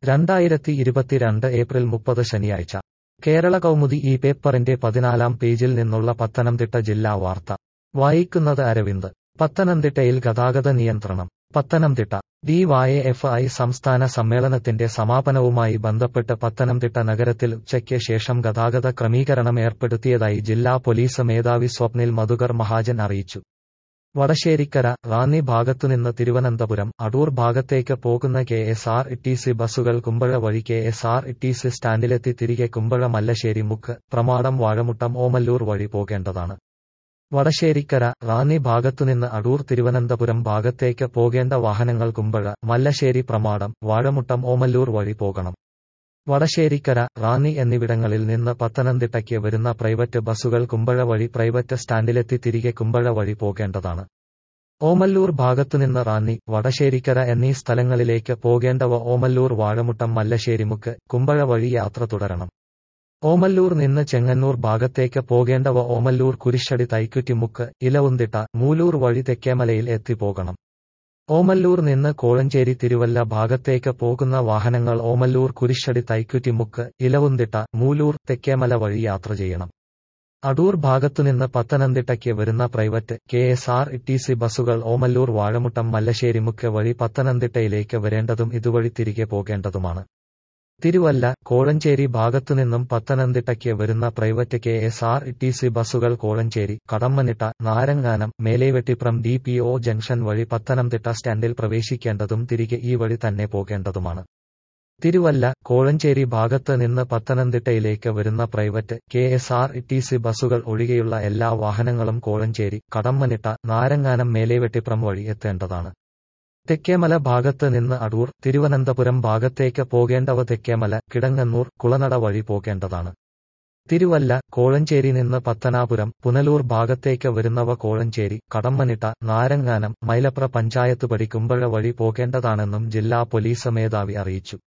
രണ്ടായിരത്തി ഇരുപത്തിരണ്ട് ഏപ്രിൽ മുപ്പത് ശനിയാഴ്ച കേരള കൗമുദി ഈ പേപ്പറിന്റെ പതിനാലാം പേജിൽ നിന്നുള്ള പത്തനംതിട്ട ജില്ലാ വാർത്ത വായിക്കുന്നത് അരവിന്ദ് പത്തനംതിട്ടയിൽ ഗതാഗത നിയന്ത്രണം Pathanamthitta D Y F I സംസ്ഥാന സമ്മേളനത്തിന്റെ സമാപനവുമായി ബന്ധപ്പെട്ട് പത്തനംതിട്ട നഗരത്തിൽ ഉച്ചയ്ക്ക് ശേഷം ഗതാഗത ക്രമീകരണം ഏർപ്പെടുത്തിയതായി ജില്ലാ പോലീസ് മേധാവി സ്വപ്നിൽ മധുകർ മഹാജൻ അറിയിച്ചു വടശ്ശേരിക്കര റാന്നി ഭാഗത്തുനിന്ന് തിരുവനന്തപുരം അടൂർ ഭാഗത്തേക്ക് പോകുന്ന K S R T C ബസ്സുകൾ കുമ്പഴ വഴി K S R T C സ്റ്റാൻഡിലെത്തി തിരികെ കുമ്പഴ മല്ലശ്ശേരി മുക്ക് പ്രമാടം വാഴമുട്ടം ഓമല്ലൂർ വഴി പോകേണ്ടതാണ് വടശ്ശേരിക്കര റാന്നി ഭാഗത്തുനിന്ന് അടൂർ തിരുവനന്തപുരം ഭാഗത്തേക്ക് പോകേണ്ട വാഹനങ്ങൾ കുമ്പഴ മല്ലശ്ശേരി പ്രമാടം വാഴമുട്ടം ഓമല്ലൂർ വഴി പോകണം വടശ്ശേരിക്കര റാന്നി എന്നിവിടങ്ങളിൽ നിന്ന് പത്തനംതിട്ടയ്ക്ക് വരുന്ന പ്രൈവറ്റ് ബസ്സുകൾ കുമ്പഴ വഴി പ്രൈവറ്റ് സ്റ്റാൻഡിലെത്തി തിരികെ കുമ്പഴ വഴി പോകേണ്ടതാണ് ഓമല്ലൂർ ഭാഗത്തുനിന്ന് റാന്നി വടശ്ശേരിക്കര എന്നീ സ്ഥലങ്ങളിലേക്ക് പോകേണ്ടവ ഓമല്ലൂർ വാഴമുട്ടം മല്ലശ്ശേരിമുക്ക് കുമ്പഴ വഴി യാത്ര തുടരണം ഓമല്ലൂർ നിന്ന് ചെങ്ങന്നൂർ ഭാഗത്തേക്ക് പോകേണ്ടവ ഓമല്ലൂർ കുരിശടി തൈക്കുറ്റിമുക്ക് ഇലവുന്തിട്ട മൂലൂർ വഴി തെക്കേമലയിൽ എത്തിപ്പോകണം ഓമല്ലൂർ നിന്ന് കോഴഞ്ചേരി തിരുവല്ല ഭാഗത്തേക്ക് പോകുന്ന വാഹനങ്ങൾ ഓമല്ലൂർ കുരിശടി തൈക്കുറ്റിമുക്ക് ഇലവുന്തിട്ട മൂലൂർ തെക്കേമല വഴി യാത്ര ചെയ്യണം അടൂർ ഭാഗത്തുനിന്ന് പത്തനംതിട്ടയ്ക്ക് വരുന്ന private K S R T C ബസ്സുകൾ ഓമല്ലൂർ വാഴമുട്ടം മല്ലശ്ശേരിമുക്ക് വഴി പത്തനംതിട്ടയിലേക്ക് വരേണ്ടതും ഇതുവഴി തിരികെ പോകേണ്ടതുമാണ് തിരുവല്ല കോഴഞ്ചേരി ഭാഗത്തുനിന്നും പത്തനംതിട്ടയ്ക്ക് വരുന്ന private K S R T C ബസ്സുകൾ Kozhencherry Kadammanitta Naranganam Melevettipram D P O junction വഴി പത്തനംതിട്ട സ്റ്റാൻഡിൽ പ്രവേശിക്കേണ്ടതും തിരികെ ഈ വഴി തന്നെ പോകേണ്ടതുമാണ് തിരുവല്ല കോഴഞ്ചേരി ഭാഗത്ത് നിന്ന് പത്തനംതിട്ടയിലേക്ക് വരുന്ന private K S R T C ബസ്സുകൾ ഒഴികെയുള്ള എല്ലാ വാഹനങ്ങളും കോഴഞ്ചേരി കടമ്മനിട്ട നാരങ്ങാനം മേലേവെട്ടിപ്രം വഴി എത്തേണ്ടതാണ് തെക്കേമല ഭാഗത്ത് നിന്ന് അടൂർ തിരുവനന്തപുരം ഭാഗത്തേക്ക് പോകേണ്ടവ തെക്കേമല കിടങ്ങന്നൂർ കുളനട വഴി പോകേണ്ടതാണ് തിരുവല്ല കോഴഞ്ചേരി നിന്ന് പത്തനാപുരം പുനലൂർ ഭാഗത്തേക്ക് വരുന്നവ കോഴഞ്ചേരി കടമ്മനിട്ട നാരങ്ങാനം മൈലപ്ര പഞ്ചായത്ത് പടി കുമ്പഴ വഴി പോകേണ്ടതാണെന്നും ജില്ലാ പോലീസ് മേധാവി അറിയിച്ചു